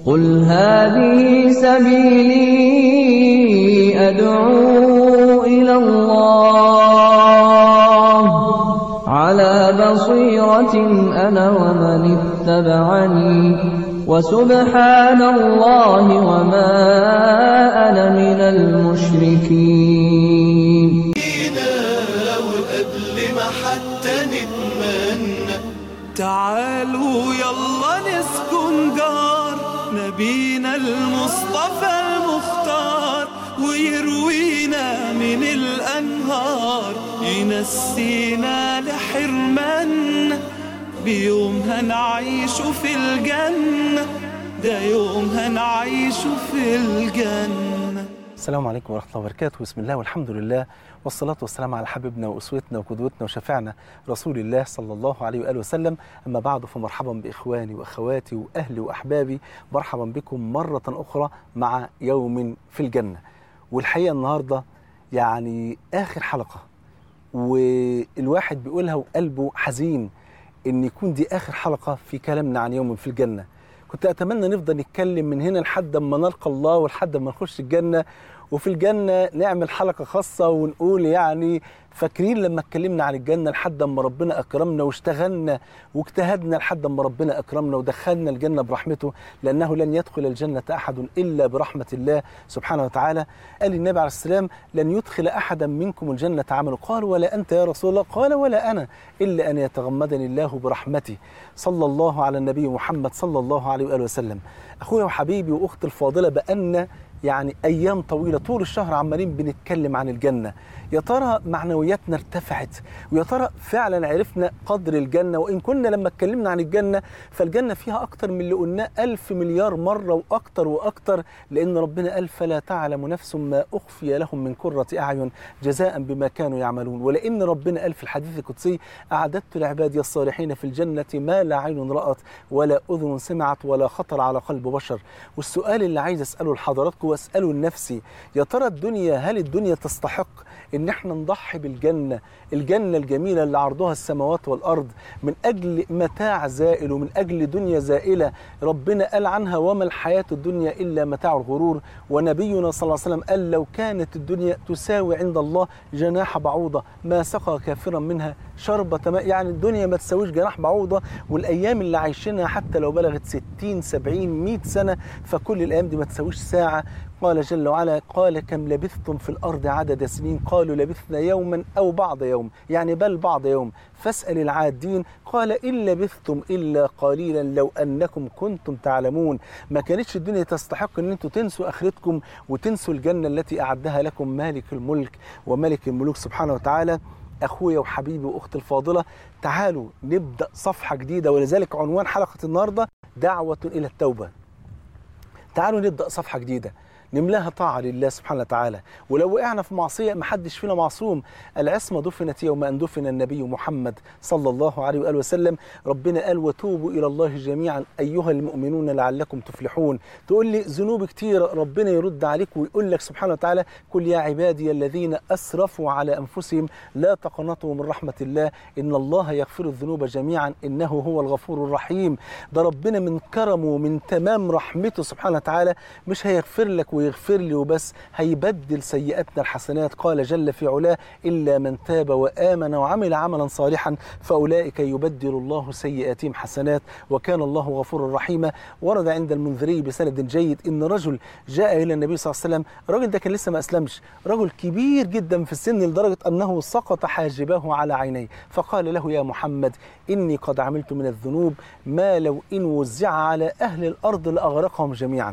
قل هذه سبيلي أدعو إلى الله على بصيرة أنا ومن اتبعني وسبحان الله وما أنا من المشركين وقبل ما حتى نتمنى تعالوا يلا نسكن جار نبينا المصطفى المختار ويروينا من الأنهار ينسينا لحرمنا بيوم هنعيشه في الجنة ده يوم هنعيشه في الجنة السلام عليكم ورحمة الله وبركاته بسم الله والحمد لله والصلاة والسلام على حبيبنا وأسوتنا وقدوتنا وشفيعنا رسول الله صلى الله عليه وآله وسلم أما بعد فمرحبا بإخواني وأخواتي وأهلي وأحبابي مرحبا بكم مرة أخرى مع يوم في الجنة والحقيقة النهاردة يعني آخر حلقة والواحد بيقولها وقلبه حزين إن يكون دي آخر حلقة في كلامنا عن يوم في الجنة كنت أتمنى نفضل نتكلم من هنا لحد ما نلقى الله ولحد ما نخش الجنة وفي الجنة نعمل حلقة خاصة ونقول يعني فاكرين لما اتكلمنا عن الجنة لحد ما ربنا أكرمنا واشتغلنا واجتهدنا لحد ما ربنا أكرمنا ودخلنا الجنة برحمته لأنه لن يدخل الجنة أحد إلا برحمة الله سبحانه وتعالى قال النبي عليه السلام لن يدخل أحدا منكم الجنة عمل قال ولا أنت يا رسول الله قال ولا أنا إلا أن يتغمدني الله برحمته صلى الله على النبي محمد صلى الله عليه وآله وسلم أخويا وحبيبي وأختي الفاضلة بأن يعني أيام طويلة طول الشهر عمالين بنتكلم عن الجنة يا ترى معنوياتنا ارتفعت ويا ترى فعلا عرفنا قدر الجنة وإن كنا لما اتكلمنا عن الجنة فالجنة فيها أكتر من اللي قلناه ألف مليار مرة وأكتر وأكتر لأن ربنا قال فلا تعلم نفس ما أخفي لهم من قرة أعين جزاء بما كانوا يعملون ولأن ربنا قال في الحديث القدسي أعددت لعبادي الصالحين في الجنة ما لا عين رأت ولا أذن سمعت ولا خطر على قلب بشر والسؤال اللي عايز أسأله لحضراتكم وأسأله لنفسي يا ترى الدنيا هل الدنيا تستحق ان احنا نضحي بالجنه الجنه الجميله اللي عرضها السماوات والارض من اجل متاع زائل ومن اجل دنيا زائله ربنا قال عنها وما الحياه الدنيا الا متاع الغرور ونبينا صلى الله عليه وسلم قال لو كانت الدنيا تساوي عند الله جناح بعوضه ما سقى كافرا منها شربة ماء يعني الدنيا ما تساويش جناح بعوضة والأيام اللي عايشينها حتى لو بلغت 60 70 100 سنة فكل الأيام دي ما تساويش ساعة قال جل وعلا قال كم لبثتم في الأرض عدد سنين قالوا لبثنا يوما أو بعض يوم يعني بل بعض يوم فاسأل العادين قال إن لبثتم إلا قليلا لو أنكم كنتم تعلمون ما كانتش الدنيا تستحق أن أنتم تنسوا آخرتكم وتنسوا الجنة التي أعدها لكم مالك الملك وملك الملوك سبحانه وتعالى اخويا وحبيبي واختي الفاضله تعالوا نبدا صفحه جديده ولذلك عنوان حلقه النهارده دعوه الى التوبه تعالوا نبدا صفحه جديده نملاها طاعة لله سبحانه وتعالى ولو وقعنا في معصية ما حدش فينا معصوم العصمة دفنت يوم أن دفن النبي محمد صلى الله عليه وآله وسلم ربنا قال وتوبوا إلى الله جميعا أيها المؤمنون لعلكم تفلحون تقول لي ذنوب كتير ربنا يرد عليك ويقول لك سبحانه وتعالى قل يا عبادي الذين أسرفوا على أنفسهم لا تقنطوا من رحمة الله إن الله يغفر الذنوب جميعا إنه هو الغفور الرحيم ده ربنا من كرمه من تمام رحمته سبحانه وتعالى مش هيغفر لك ويغفر لي وبس هيبدل سيئاتنا الحسنات قال جل في علاه إلا من تاب وآمن وعمل عملا صالحا فأولئك يبدل الله سيئاتهم حسنات وكان الله غفورا رحيما ورد عند المنذري بسند جيد إن رجل جاء إلى النبي صلى الله عليه وسلم الراجل ده كان لسه ما أسلمش رجل كبير جدا في السن لدرجة أنه سقط حاجباه على عينيه فقال له يا محمد إني قد عملت من الذنوب ما لو إن وزع على أهل الأرض لأغرقهم جميعا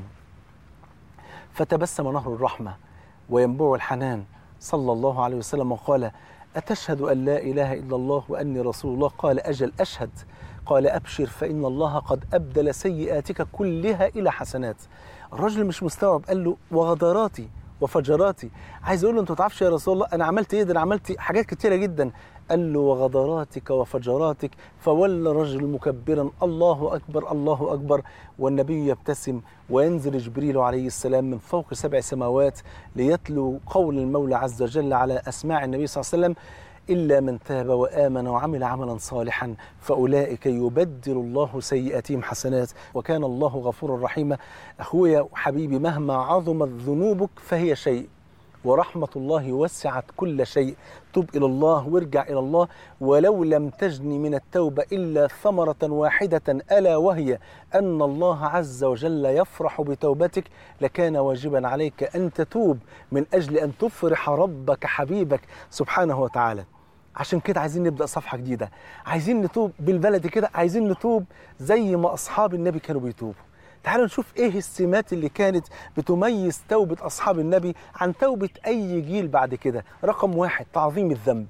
فتبسم نهر الرحمة وينبوع الحنان صلى الله عليه وسلم وقال أتشهد أن لا إله إلا الله وأني رسول الله قال أجل أشهد قال أبشر فإن الله قد أبدل سيئاتك كلها إلى حسنات الرجل مش مستوعب قال له وغدراتي وفجراتي عايز اقول له انت ما تعرفش يا رسول الله انا عملت ايه ده انا عملت حاجات كتيره جدا قال له وغدراتك وفجراتك فولى الرجل مكبرا الله اكبر الله اكبر والنبي يبتسم وينزل جبريل عليه السلام من فوق سبع سماوات ليتلو قول المولى عز وجل على اسماع النبي صلى الله عليه وسلم إلا من تاب وآمن وعمل عملا صالحا فأولئك يبدل الله سيئاتهم حسنات وكان الله غفورا رحيما أخويا وحبيبي مهما عظمت ذنوبك فهي شيء ورحمة الله وسعت كل شيء تب إلى الله وارجع إلى الله ولو لم تجني من التوبة إلا ثمرة واحدة ألا وهي أن الله عز وجل يفرح بتوبتك لكان واجبا عليك أن تتوب من أجل أن تفرح ربك حبيبك سبحانه وتعالى عشان كده عايزين نبدأ صفحة جديدة عايزين نتوب بالبلد كده عايزين نتوب زي ما أصحاب النبي كانوا بيتوبوا تعالوا نشوف ايه السمات اللي كانت بتميز توبة أصحاب النبي عن توبة أي جيل بعد كده رقم واحد تعظيم الذنب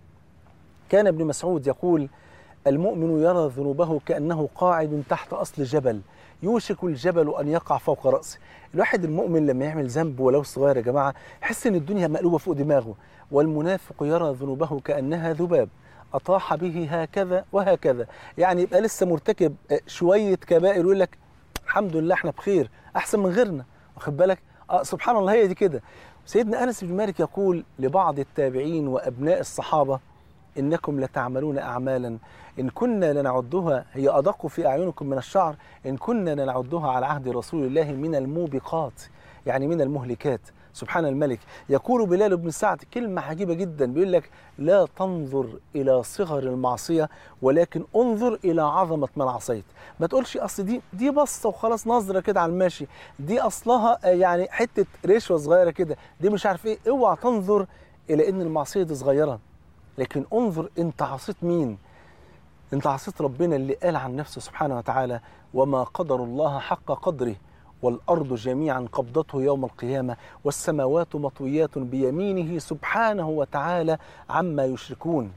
كان ابن مسعود يقول المؤمن يرى ذنوبه كأنه قاعد تحت أصل جبل يوشك الجبل أن يقع فوق رأسه الواحد المؤمن لما يعمل ذنب ولو صغير يا جماعة يحس إن الدنيا مقلوبة فوق دماغه والمنافق يرى ذنوبه كأنها ذباب أطاح به هكذا وهكذا يعني يبقى لسه مرتكب شوية كبائر ويقول لك الحمد لله احنا بخير احسن من غيرنا واخد بالك اه سبحان الله هي دي كده سيدنا انس بن مالك يقول لبعض التابعين وابناء الصحابه انكم لتعملون اعمالا ان كنا لنعدها هي ادق في اعينكم من الشعر ان كنا لنعدها على عهد رسول الله من الموبقات يعني من المهلكات سبحان الملك يقول بلال بن سعد كلمة عجيبة جدا بيقول لك لا تنظر إلى صغر المعصية ولكن انظر إلى عظمة من عصيت ما تقولش أصل دي دي بصة وخلاص نظرة كده على الماشي دي أصلها يعني حتة رشوة صغيرة كده دي مش عارف إيه اوعى تنظر إلى إن المعصية دي صغيرة لكن انظر أنت عصيت مين أنت عصيت ربنا اللي قال عن نفسه سبحانه وتعالى وما قدر الله حق قدره والأرض جميعا قبضته يوم القيامة والسماوات مطويات بيمينه سبحانه وتعالى عما يشركون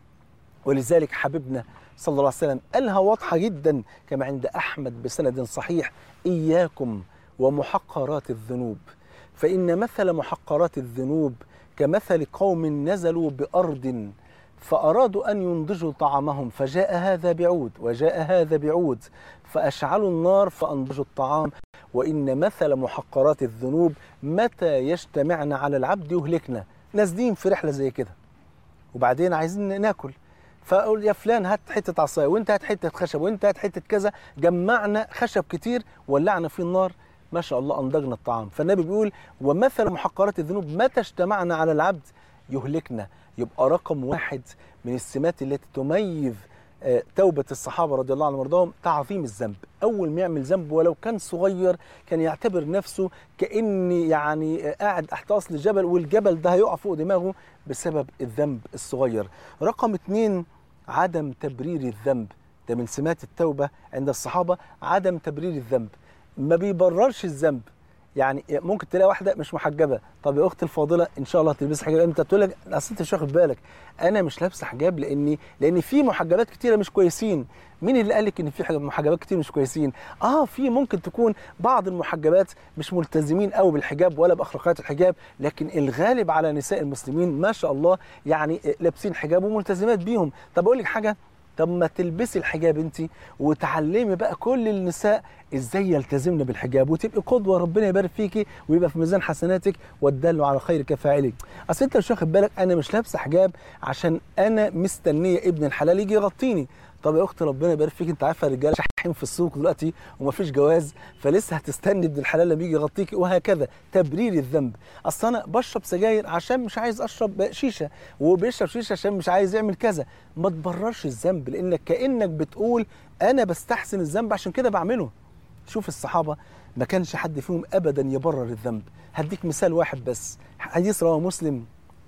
ولذلك حبيبنا صلى الله عليه وسلم قالها واضحة جدا كما عند أحمد بسند صحيح إياكم ومحقرات الذنوب فإن مثل محقرات الذنوب كمثل قوم نزلوا بأرض فأرادوا أن ينضجوا طعامهم فجاء هذا بعود وجاء هذا بعود فأشعلوا النار فأنضجوا الطعام وإن مثل محقرات الذنوب متى يجتمعن على العبد يهلكنا نازلين في رحلة زي كده وبعدين عايزين ناكل فاقول يا فلان هات حته عصايه وانت هات حته خشب وانت هات حته كذا جمعنا خشب كتير ولعنا فيه النار ما شاء الله انضجنا الطعام فالنبي بيقول ومثل محقرات الذنوب متى اجتمعنا على العبد يهلكنا يبقى رقم واحد من السمات التي تميز آه، توبة الصحابة رضي الله عنهم وارضاهم تعظيم الذنب أول ما يعمل ذنب ولو كان صغير كان يعتبر نفسه كأني يعني آه، قاعد تحت أصل الجبل والجبل ده هيقع فوق دماغه بسبب الذنب الصغير رقم اتنين عدم تبرير الذنب ده من سمات التوبة عند الصحابة عدم تبرير الذنب ما بيبررش الذنب يعني ممكن تلاقي واحده مش محجبه طب يا اختي الفاضله ان شاء الله تلبسي حجاب امتى تقول لك اصل انت مش واخد بالك انا مش لابسه حجاب لاني لان في محجبات كتيره مش كويسين مين اللي قال لك ان في حاجة- محجبات كتير مش كويسين اه في ممكن تكون بعض المحجبات مش ملتزمين قوي بالحجاب ولا باخلاقيات الحجاب لكن الغالب على نساء المسلمين ما شاء الله يعني لابسين حجاب وملتزمات بيهم طب اقول لك حاجه طب ما تلبسي الحجاب انت وتعلمي بقى كل النساء ازاي يلتزمن بالحجاب وتبقي قدوه ربنا يبارك فيكي ويبقى في ميزان حسناتك والدل على خير كفاعله اصل انت مش واخد بالك انا مش لابسه حجاب عشان انا مستنيه ابن الحلال يجي يغطيني طب يا اختي ربنا يبارك فيك انت عارفه الرجاله شحين في السوق دلوقتي ومفيش جواز فلسه هتستني ابن الحلال لما يجي يغطيكي وهكذا تبرير الذنب اصل انا بشرب سجاير عشان مش عايز اشرب شيشه وبيشرب شيشه عشان مش عايز يعمل كذا ما تبررش الذنب لانك كانك بتقول انا بستحسن الذنب عشان كده بعمله شوف الصحابه ما كانش حد فيهم ابدا يبرر الذنب هديك مثال واحد بس حديث رواه مسلم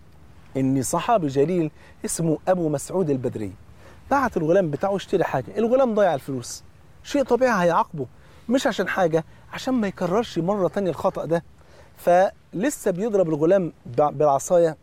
ان صحابي جليل اسمه ابو مسعود البدري بعت الغلام بتاعه يشتري حاجه الغلام ضيع الفلوس شيء طبيعي هيعاقبه مش عشان حاجه عشان ما يكررش مره تانية الخطا ده فلسه بيضرب الغلام ب- بالعصايه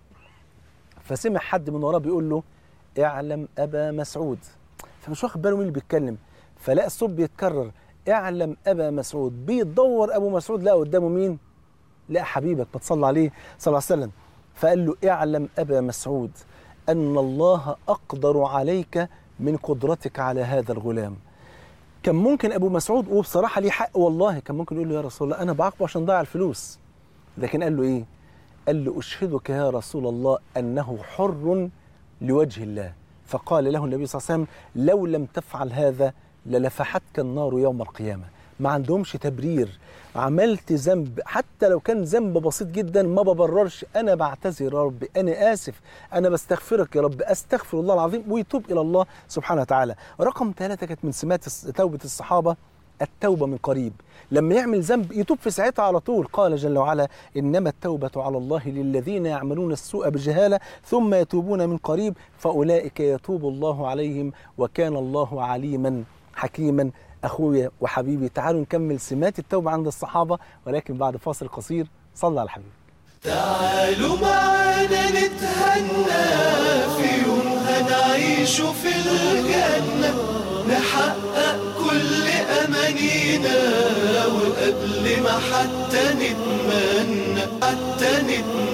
فسمع حد من وراه بيقول له اعلم ابا مسعود فمش واخد باله مين اللي بيتكلم فلقى الصوت بيتكرر اعلم ابا مسعود بيدور ابو مسعود لقى قدامه مين لقى حبيبك ما تصلى عليه صلى الله عليه وسلم فقال له اعلم ابا مسعود ان الله اقدر عليك من قدرتك على هذا الغلام كان ممكن ابو مسعود وبصراحه ليه حق والله كان ممكن يقول له يا رسول الله انا بعاقبه عشان ضيع الفلوس لكن قال له ايه قال له اشهدك يا رسول الله انه حر لوجه الله فقال له النبي صلى الله عليه وسلم لو لم تفعل هذا للفحتك النار يوم القيامة ما عندهمش تبرير عملت ذنب حتى لو كان ذنب بسيط جدا ما ببررش انا بعتذر يا رب انا اسف انا بستغفرك يا رب استغفر الله العظيم ويتوب الى الله سبحانه وتعالى رقم ثلاثة كانت من سمات الس- توبة الصحابة التوبة من قريب لما يعمل ذنب يتوب في ساعتها على طول قال جل وعلا إنما التوبة على الله للذين يعملون السوء بجهالة ثم يتوبون من قريب فأولئك يتوب الله عليهم وكان الله عليما حكيما أخويا وحبيبي تعالوا نكمل سمات التوبة عند الصحابة ولكن بعد فاصل قصير صلى على الحبيب تعالوا معانا نتهنى في يوم هنعيش في الجنة نحقق كل أمانينا وقبل ما حتى نتمنى حتى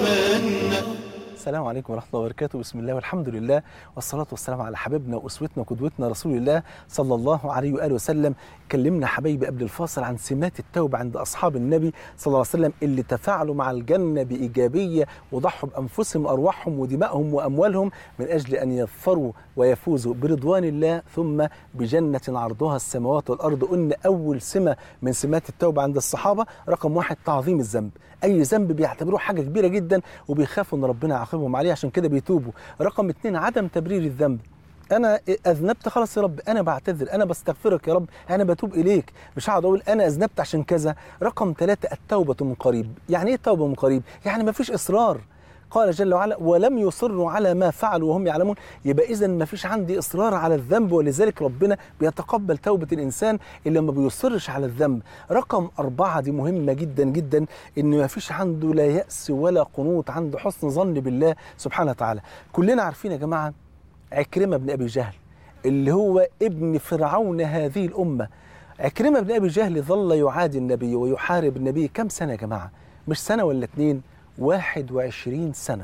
نتمنى السلام عليكم ورحمة الله وبركاته بسم الله والحمد لله والصلاة والسلام على حبيبنا وأسوتنا وقدوتنا رسول الله صلى الله عليه وآله وسلم كلمنا حبايبي قبل الفاصل عن سمات التوبة عند أصحاب النبي صلى الله عليه وسلم اللي تفاعلوا مع الجنة بإيجابية وضحوا بأنفسهم وأرواحهم ودمائهم وأموالهم من أجل أن يظفروا ويفوزوا برضوان الله ثم بجنة عرضها السماوات والأرض قلنا أول سمة من سمات التوبة عند الصحابة رقم واحد تعظيم الذنب أي ذنب بيعتبروه حاجة كبيرة جدا وبيخافوا أن ربنا يعاقبهم عليه عشان كده بيتوبوا رقم اتنين عدم تبرير الذنب انا اذنبت خلاص يا رب انا بعتذر انا بستغفرك يا رب انا بتوب اليك مش هقعد اقول انا اذنبت عشان كذا رقم ثلاثة التوبة من قريب يعني ايه التوبة من قريب يعني ما فيش اصرار قال جل وعلا ولم يصروا على ما فعلوا وهم يعلمون يبقى اذا ما فيش عندي اصرار على الذنب ولذلك ربنا بيتقبل توبه الانسان اللي ما بيصرش على الذنب رقم أربعة دي مهمة جدا جدا إن ما فيش عنده لا يأس ولا قنوط عنده حسن ظن بالله سبحانه وتعالى كلنا عارفين يا جماعة عكرمة بن أبي جهل اللي هو ابن فرعون هذه الأمة عكرمة بن أبي جهل ظل يعادي النبي ويحارب النبي كم سنة يا جماعة مش سنة ولا اتنين واحد وعشرين سنة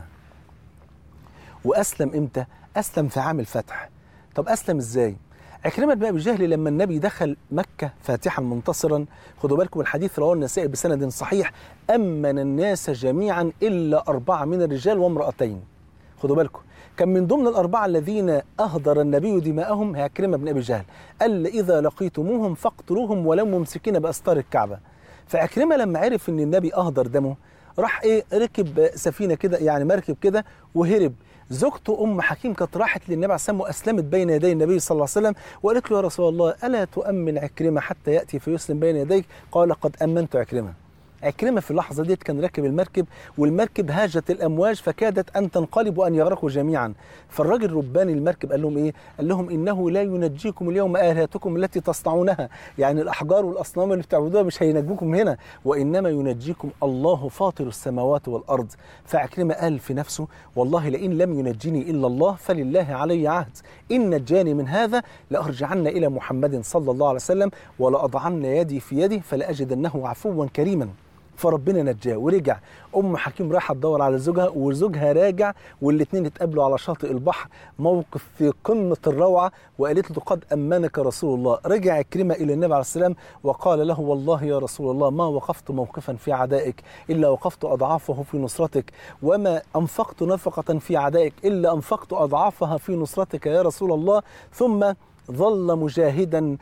وأسلم إمتى أسلم في عام الفتح طب أسلم إزاي عكرمة بن أبي جهل لما النبي دخل مكة فاتحا منتصرا خدوا بالكم الحديث رواه النسائي بسند صحيح أمن الناس جميعا إلا أربعة من الرجال وامرأتين خدوا بالكم كان من ضمن الأربعة الذين أهدر النبي دماءهم عكرمة بن أبي جهل قال إذا لقيتموهم فاقتلوهم ولو ممسكين بأستار الكعبة فعكرمة لما عرف إن النبي أهدر دمه راح إيه ركب سفينة كده يعني مركب كده وهرب زوجته ام حكيم كانت راحت للنبي عليه الصلاه والسلام واسلمت بين يدي النبي صلى الله عليه وسلم وقالت له يا رسول الله الا تؤمن عكرمه حتى ياتي فيسلم بين يديك قال قد امنت عكرمه عكرمة في اللحظة ديت كان راكب المركب والمركب هاجت الأمواج فكادت أن تنقلب وأن يغرقوا جميعا فالراجل رباني المركب قال لهم إيه؟ قال لهم إنه لا ينجيكم اليوم آلهتكم التي تصنعونها يعني الأحجار والأصنام اللي بتعبدوها مش هينجوكم هنا وإنما ينجيكم الله فاطر السماوات والأرض فعكرمة قال في نفسه والله لئن لم ينجني إلا الله فلله علي عهد إن نجاني من هذا لأرجعن إلى محمد صلى الله عليه وسلم ولأضعن يدي في يده فلأجدنه عفوا كريما فربنا نجاه ورجع ام حكيم رايحه تدور على زوجها وزوجها راجع والاثنين اتقابلوا على شاطئ البحر موقف في قمه الروعه وقالت له قد امنك رسول الله رجع كريمه الى النبي عليه السلام وقال له والله يا رسول الله ما وقفت موقفا في عدائك الا وقفت اضعافه في نصرتك وما انفقت نفقه في عدائك الا انفقت اضعافها في نصرتك يا رسول الله ثم ظل مجاهدا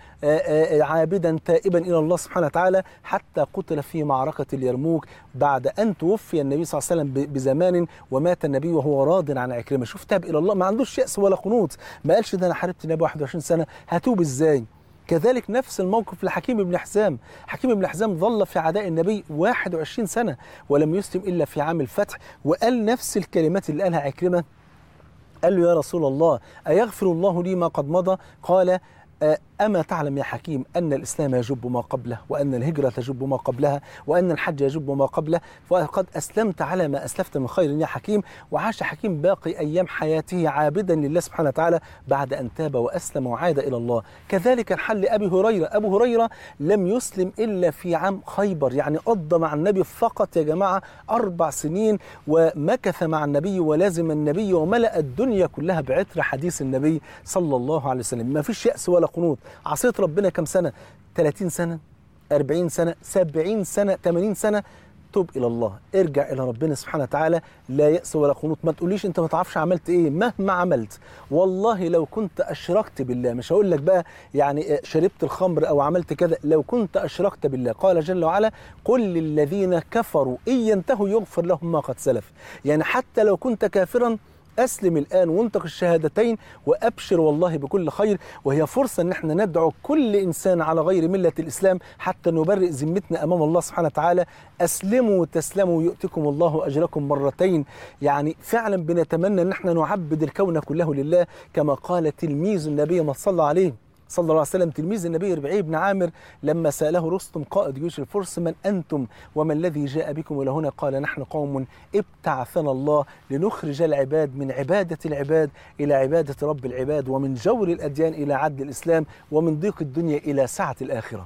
عابدا تائبا الى الله سبحانه وتعالى حتى قتل في معركه اليرموك بعد ان توفي النبي صلى الله عليه وسلم بزمان ومات النبي وهو راض عن عكرمه شوف تاب الى الله ما عندوش ياس ولا قنوط ما قالش ده انا حاربت النبي 21 سنه هتوب ازاي كذلك نفس الموقف لحكيم بن حزام حكيم بن حزام ظل في عداء النبي 21 سنة ولم يسلم إلا في عام الفتح وقال نفس الكلمات اللي قالها عكرمة قال له يا رسول الله أيغفر الله لي ما قد مضى قال أما تعلم يا حكيم أن الإسلام يجب ما قبله وأن الهجرة تجب ما قبلها وأن الحج يجب ما قبله وقد أسلمت على ما أسلفت من خير يا حكيم وعاش حكيم باقي أيام حياته عابدا لله سبحانه وتعالى بعد أن تاب وأسلم وعاد إلى الله كذلك الحل أبي هريرة أبو هريرة لم يسلم إلا في عام خيبر يعني قضى مع النبي فقط يا جماعة أربع سنين ومكث مع النبي ولازم النبي وملأ الدنيا كلها بعطر حديث النبي صلى الله عليه وسلم ما فيش يأس ولا قنوط عصيت ربنا كم سنة 30 سنة 40 سنة 70 سنة 80 سنة تب الى الله ارجع الى ربنا سبحانه وتعالى لا يأس ولا قنوط ما تقوليش انت ما تعرفش عملت ايه مهما عملت والله لو كنت اشركت بالله مش هقول لك بقى يعني شربت الخمر او عملت كذا لو كنت اشركت بالله قال جل وعلا قل للذين كفروا ان ينتهوا يغفر لهم ما قد سلف يعني حتى لو كنت كافرا أسلم الآن وانطق الشهادتين وأبشر والله بكل خير وهي فرصة أن احنا ندعو كل إنسان على غير ملة الإسلام حتى نبرئ ذمتنا أمام الله سبحانه وتعالى أسلموا تسلموا يؤتكم الله أجركم مرتين يعني فعلا بنتمنى أن احنا نعبد الكون كله لله كما قال تلميذ النبي ما صلى عليه صلى الله عليه وسلم تلميذ النبي ربعي بن عامر لما سأله رستم قائد جيوش الفرس من أنتم وما الذي جاء بكم إلى هنا قال نحن قوم ابتعثنا الله لنخرج العباد من عبادة العباد إلى عبادة رب العباد ومن جور الأديان إلى عدل الإسلام ومن ضيق الدنيا إلى سعة الآخرة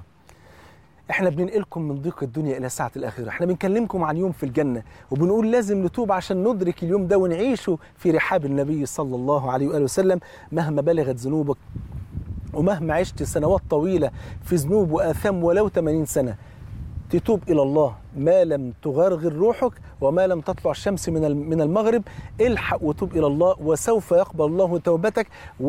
احنا بننقلكم من ضيق الدنيا الى سعه الاخره احنا بنكلمكم عن يوم في الجنه وبنقول لازم نتوب عشان ندرك اليوم ده ونعيشه في رحاب النبي صلى الله عليه واله وسلم مهما بلغت ذنوبك ومهما عشت سنوات طويلة في ذنوب وآثام ولو 80 سنة تتوب إلى الله ما لم تغرغر روحك وما لم تطلع الشمس من من المغرب الحق وتوب إلى الله وسوف يقبل الله توبتك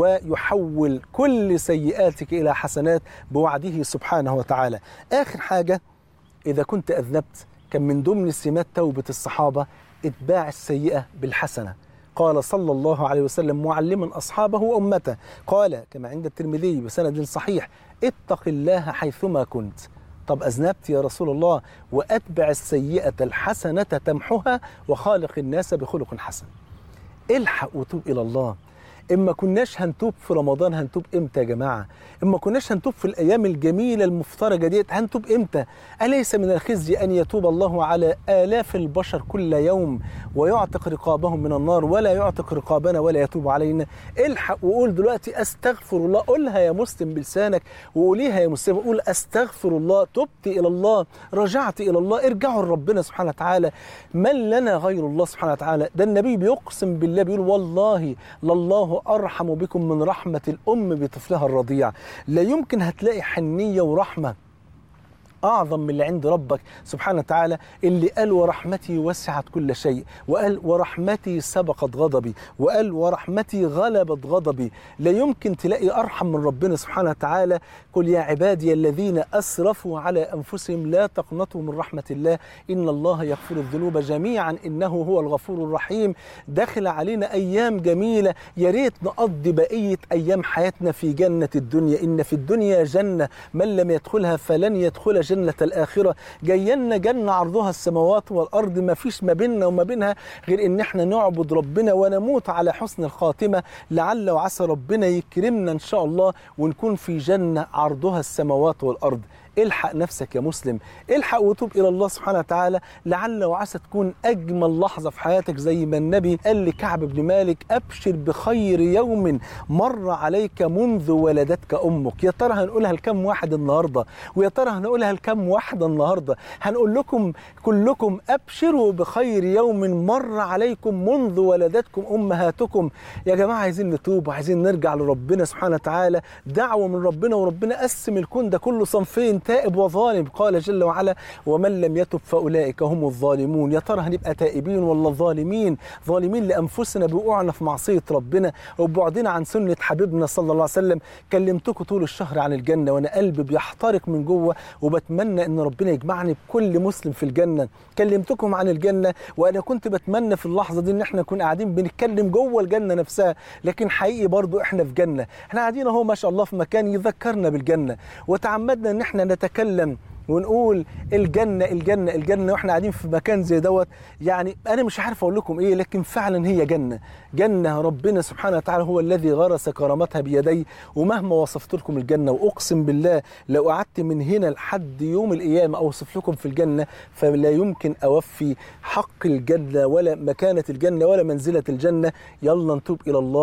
ويحول كل سيئاتك إلى حسنات بوعده سبحانه وتعالى آخر حاجة إذا كنت أذنبت كان من ضمن سمات توبة الصحابة إتباع السيئة بالحسنة قال صلى الله عليه وسلم معلما أصحابه وأمته قال كما عند الترمذي بسند صحيح اتق الله حيثما كنت طب أذنبت يا رسول الله وأتبع السيئة الحسنة تمحها وخالق الناس بخلق حسن الحق وتوب إلى الله إما كناش هنتوب في رمضان هنتوب إمتى يا جماعة إما كناش هنتوب في الأيام الجميلة المفترجة ديت هنتوب إمتى أليس من الخزي أن يتوب الله على آلاف البشر كل يوم ويعتق رقابهم من النار ولا يعتق رقابنا ولا يتوب علينا الحق وقول دلوقتي أستغفر الله قولها يا مسلم بلسانك وقوليها يا مسلم قول أستغفر الله تبت إلى الله رجعت إلى الله ارجعوا لربنا سبحانه وتعالى من لنا غير الله سبحانه وتعالى ده النبي بيقسم بالله بيقول والله لله أرحم بكم من رحمة الأم بطفلها الرضيع لا يمكن هتلاقي حنية ورحمة أعظم من اللي عند ربك سبحانه وتعالى اللي قال ورحمتي وسعت كل شيء وقال ورحمتي سبقت غضبي وقال ورحمتي غلبت غضبي لا يمكن تلاقي أرحم من ربنا سبحانه وتعالى قل يا عبادي الذين أسرفوا على أنفسهم لا تقنطوا من رحمة الله إن الله يغفر الذنوب جميعا إنه هو الغفور الرحيم داخل علينا أيام جميلة يا ريت نقضي بقية أيام حياتنا في جنة الدنيا إن في الدنيا جنة من لم يدخلها فلن يدخل جنة الآخرة جاينا جنة عرضها السماوات والأرض ما فيش ما بيننا وما بينها غير إن احنا نعبد ربنا ونموت على حسن الخاتمة لعل وعسى ربنا يكرمنا إن شاء الله ونكون في جنة عرضها السماوات والأرض الحق نفسك يا مسلم الحق وتوب الى الله سبحانه وتعالى لعل وعسى تكون اجمل لحظه في حياتك زي ما النبي قال لكعب بن مالك ابشر بخير يوم مر عليك منذ ولدتك امك يا ترى هنقولها لكم واحد النهارده ويا ترى هنقولها لكم واحده النهارده هنقول لكم كلكم ابشروا بخير يوم مر عليكم منذ ولدتكم امهاتكم يا جماعه عايزين نتوب وعايزين نرجع لربنا سبحانه وتعالى دعوه من ربنا وربنا قسم الكون ده كله صنفين تائب وظالم قال جل وعلا ومن لم يتب فاولئك هم الظالمون يا ترى هنبقى تائبين ولا ظالمين ظالمين لانفسنا بوقوعنا في معصيه ربنا وبعدنا عن سنه حبيبنا صلى الله عليه وسلم كلمتكم طول الشهر عن الجنه وانا قلبي بيحترق من جوه وبتمنى ان ربنا يجمعني بكل مسلم في الجنه كلمتكم عن الجنه وانا كنت بتمنى في اللحظه دي ان احنا نكون قاعدين بنتكلم جوه الجنه نفسها لكن حقيقي برضو احنا في جنه احنا قاعدين اهو ما شاء الله في مكان يذكرنا بالجنه وتعمدنا ان احنا نتكلم ونقول الجنة الجنة الجنة واحنا قاعدين في مكان زي دوت يعني أنا مش عارف أقول لكم إيه لكن فعلا هي جنة جنة ربنا سبحانه وتعالى هو الذي غرس كرامتها بيدي ومهما وصفت لكم الجنة وأقسم بالله لو قعدت من هنا لحد يوم القيامة أوصف لكم في الجنة فلا يمكن أوفي حق الجنة ولا مكانة الجنة ولا منزلة الجنة يلا نتوب إلى الله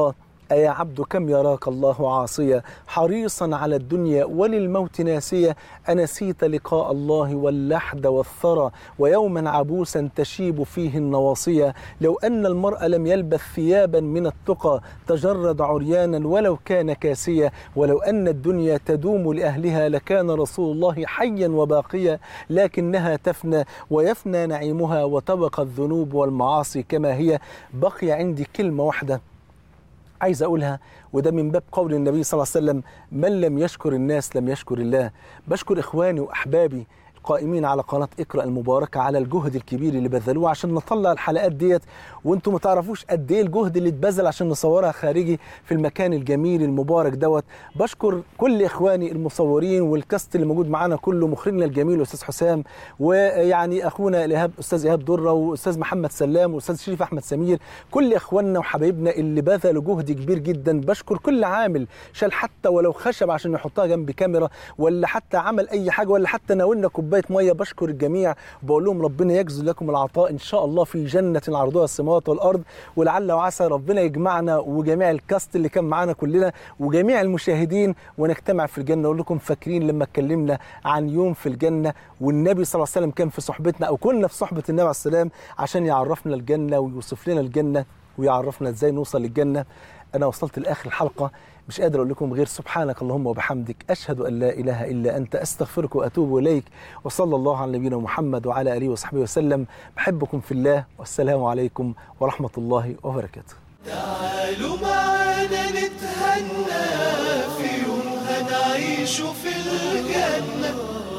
أيا عبد كم يراك الله عاصيا حريصا على الدنيا وللموت ناسيا أنسيت لقاء الله واللحد والثرى ويوما عبوسا تشيب فيه النواصية لو أن المرء لم يلبث ثيابا من التقى تجرد عريانا ولو كان كاسيا ولو أن الدنيا تدوم لأهلها لكان رسول الله حيا وباقيا لكنها تفنى ويفنى نعيمها وتبقى الذنوب والمعاصي كما هي بقي عندي كلمة واحدة عايز اقولها وده من باب قول النبي صلى الله عليه وسلم من لم يشكر الناس لم يشكر الله بشكر اخواني واحبابي القائمين على قناة اقرأ المباركة على الجهد الكبير اللي بذلوه عشان نطلع الحلقات ديت وانتم ما تعرفوش قد ايه الجهد اللي اتبذل عشان نصورها خارجي في المكان الجميل المبارك دوت بشكر كل اخواني المصورين والكاست اللي موجود معانا كله مخرجنا الجميل استاذ حسام ويعني اخونا ايهاب استاذ ايهاب دره واستاذ محمد سلام واستاذ شريف احمد سمير كل اخواننا وحبايبنا اللي بذلوا جهد كبير جدا بشكر كل عامل شال حتى ولو خشب عشان يحطها جنب كاميرا ولا حتى عمل اي حاجه ولا حتى ناولنا كوبايه ميه بشكر الجميع وبقول لهم ربنا يجزل لكم العطاء ان شاء الله في جنه عرضها السماوات والارض ولعل وعسى ربنا يجمعنا وجميع الكاست اللي كان معانا كلنا وجميع المشاهدين ونجتمع في الجنه اقول لكم فاكرين لما اتكلمنا عن يوم في الجنه والنبي صلى الله عليه وسلم كان في صحبتنا او كنا في صحبه النبي عليه السلام عشان يعرفنا الجنه ويوصف لنا الجنه ويعرفنا ازاي نوصل للجنه انا وصلت لاخر الحلقه مش قادر اقول لكم غير سبحانك اللهم وبحمدك اشهد ان لا اله الا انت استغفرك واتوب اليك وصلى الله على نبينا محمد وعلى اله وصحبه وسلم بحبكم في الله والسلام عليكم ورحمه الله وبركاته تعالوا معانا نتهنى في يوم هنعيش في الجنة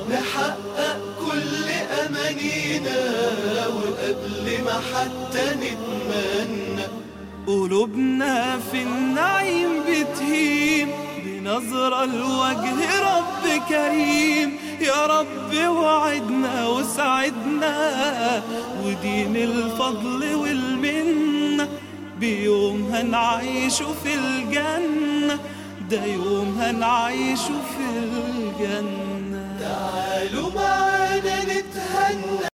نحقق كل أمانينا وقبل ما حتى نتمنى قلوبنا في النعيم بتهيم بنظرة لوجه رب كريم يا رب وعدنا وسعدنا ودين الفضل والمنة بيوم هنعيش في الجنة ده يوم هنعيش في الجنة تعالوا معانا نتهنى